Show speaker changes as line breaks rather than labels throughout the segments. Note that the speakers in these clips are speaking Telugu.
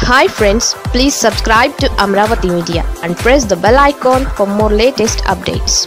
hi friends please subscribe to Amaravati media and press the bell icon for more latest updates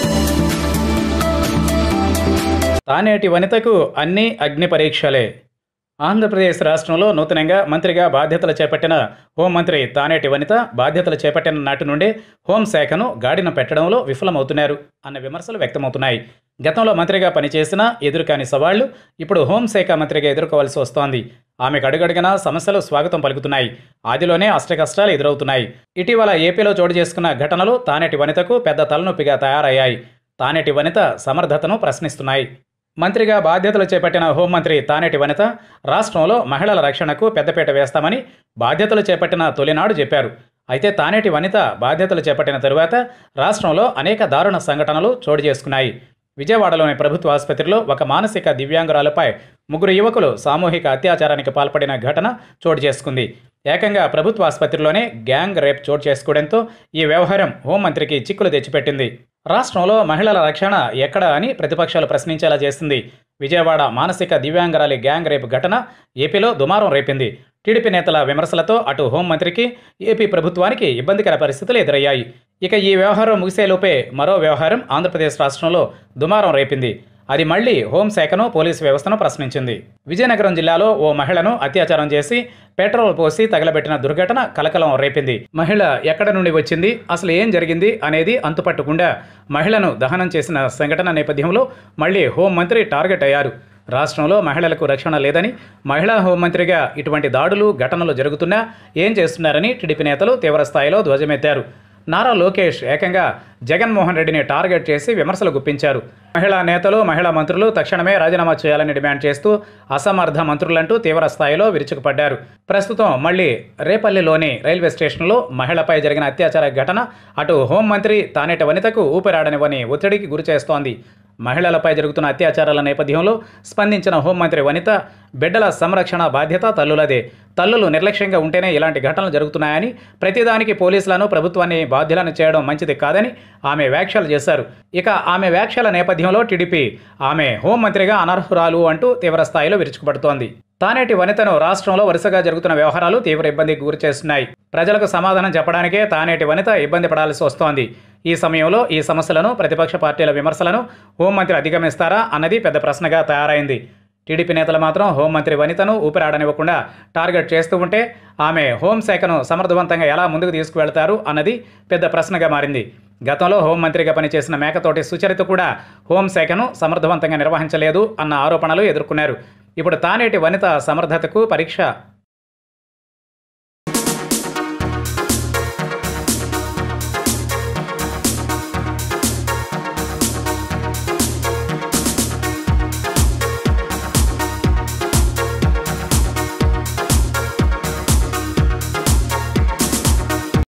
Taneti వనితకు అన్ని అగ్ని పరీక్షలే ఆంధ్రప్రదేశ్ రాష్ట్రంలో నూతనంగా మంత్రిగా బాధ్యతలు చేపట్టిన హోంమంత్రి తానేటి వనిత బాధ్యతలు చేపట్టిన నాటి నుండే హోంశాఖను గాడిన పెట్టడంలో విఫలమవుతున్నారు అన్న విమర్శలు వ్యక్తమవుతున్నాయి గతంలో మంత్రిగా పనిచేసిన ఎదురుకాని సవాళ్లు ఇప్పుడు హోంశాఖ మంత్రిగా ఎదుర్కోవాల్సి వస్తోంది ఆమెకు అడుగడుగునా సమస్యలు స్వాగతం పలుకుతున్నాయి ఆదిలోనే అష్టకష్టాలు ఎదురవుతున్నాయి ఇటీవల ఏపీలో చోటు చేసుకున్న ఘటనలు తానేటి వనితకు పెద్ద తలనొప్పిగా తయారయ్యాయి తానేటి వనిత సమర్థతను ప్రశ్నిస్తున్నాయి మంత్రిగా బాధ్యతలు చేపట్టిన హోంమంత్రి తానేటి వనిత రాష్ట్రంలో మహిళల రక్షణకు పెద్దపీట వేస్తామని బాధ్యతలు చేపట్టిన తొలినాడు చెప్పారు అయితే తానేటి వనిత బాధ్యతలు చేపట్టిన తరువాత రాష్ట్రంలో అనేక దారుణ సంఘటనలు చోటు చేసుకున్నాయి విజయవాడలోని ప్రభుత్వ ఆసుపత్రిలో ఒక మానసిక దివ్యాంగురాలపై ముగ్గురు యువకులు సామూహిక అత్యాచారానికి పాల్పడిన ఘటన చోటు చేసుకుంది ఏకంగా ప్రభుత్వ ఆసుపత్రిలోనే గ్యాంగ్ రేప్ చోటు చేసుకోవడంతో ఈ వ్యవహారం హోంమంత్రికి చిక్కులు తెచ్చిపెట్టింది రాష్ట్రంలో మహిళల రక్షణ ఎక్కడ అని ప్రతిపక్షాలు ప్రశ్నించేలా చేసింది విజయవాడ మానసిక దివ్యాంగరాలి గ్యాంగ్ రేపు ఘటన ఏపీలో దుమారం రేపింది టీడీపీ నేతల విమర్శలతో అటు హోంమంత్రికి ఏపీ ప్రభుత్వానికి ఇబ్బందికర పరిస్థితులు ఎదురయ్యాయి ఇక ఈ వ్యవహారం ముగిసేలోపే మరో వ్యవహారం ఆంధ్రప్రదేశ్ రాష్ట్రంలో దుమారం రేపింది అది మళ్లీ హోంశాఖను పోలీసు వ్యవస్థను ప్రశ్నించింది విజయనగరం జిల్లాలో ఓ మహిళను అత్యాచారం చేసి పెట్రోల్ పోసి తగలబెట్టిన దుర్ఘటన కలకలం రేపింది మహిళ ఎక్కడ నుండి వచ్చింది అసలు ఏం జరిగింది అనేది అంతుపట్టకుండా మహిళను దహనం చేసిన సంఘటన నేపథ్యంలో మళ్లీ హోంమంత్రి టార్గెట్ అయ్యారు రాష్ట్రంలో మహిళలకు రక్షణ లేదని మహిళా హోంమంత్రిగా ఇటువంటి దాడులు ఘటనలు జరుగుతున్నా ఏం చేస్తున్నారని టీడీపీ నేతలు తీవ్రస్థాయిలో ధ్వజమెత్తారు నారా లోకేష్ ఏకంగా జగన్మోహన్ రెడ్డిని టార్గెట్ చేసి విమర్శలు గుప్పించారు మహిళా నేతలు మహిళా మంత్రులు తక్షణమే రాజీనామా చేయాలని డిమాండ్ చేస్తూ అసమర్థ మంత్రులంటూ తీవ్ర స్థాయిలో విరుచుకుపడ్డారు ప్రస్తుతం మళ్ళీ రేపల్లిలోని రైల్వే స్టేషన్లో మహిళపై జరిగిన అత్యాచార ఘటన అటు హోంమంత్రి తానేటి వనితకు ఊపిరాడనివని ఒత్తిడికి గురిచేస్తోంది మహిళలపై జరుగుతున్న అత్యాచారాల నేపథ్యంలో స్పందించిన హోంమంత్రి వనిత బిడ్డల సంరక్షణ బాధ్యత తల్లులదే తల్లులు నిర్లక్ష్యంగా ఉంటేనే ఇలాంటి ఘటనలు జరుగుతున్నాయని ప్రతిదానికి పోలీసులను ప్రభుత్వాన్ని బాధ్యులను చేయడం మంచిది కాదని ఆమె వ్యాఖ్యలు చేశారు ఇక ఆమె వ్యాఖ్యల నేపథ్యంలో టీడీపీ ఆమె హోంమంత్రిగా అనర్హురాలు అంటూ తీవ్ర స్థాయిలో విరుచుకుపడుతోంది తానేటి వనితను రాష్ట్రంలో వరుసగా జరుగుతున్న వ్యవహారాలు తీవ్ర ఇబ్బందికి గురిచేస్తున్నాయి ప్రజలకు సమాధానం చెప్పడానికే తానేటి వనిత ఇబ్బంది పడాల్సి వస్తోంది ఈ సమయంలో ఈ సమస్యలను ప్రతిపక్ష పార్టీల విమర్శలను హోంమంత్రి అధిగమిస్తారా అన్నది పెద్ద ప్రశ్నగా తయారైంది టీడీపీ నేతలు మాత్రం హోంమంత్రి వనితను ఊపిరాడనివ్వకుండా టార్గెట్ చేస్తూ ఉంటే ఆమె హోంశాఖను సమర్థవంతంగా ఎలా ముందుకు తీసుకువెళ్తారు అన్నది పెద్ద ప్రశ్నగా మారింది గతంలో హోంమంత్రిగా పనిచేసిన మేకతోటి సుచరిత కూడా హోంశాఖను సమర్థవంతంగా నిర్వహించలేదు అన్న ఆరోపణలు ఎదుర్కొన్నారు ఇప్పుడు తానేటి వనిత సమర్థతకు పరీక్ష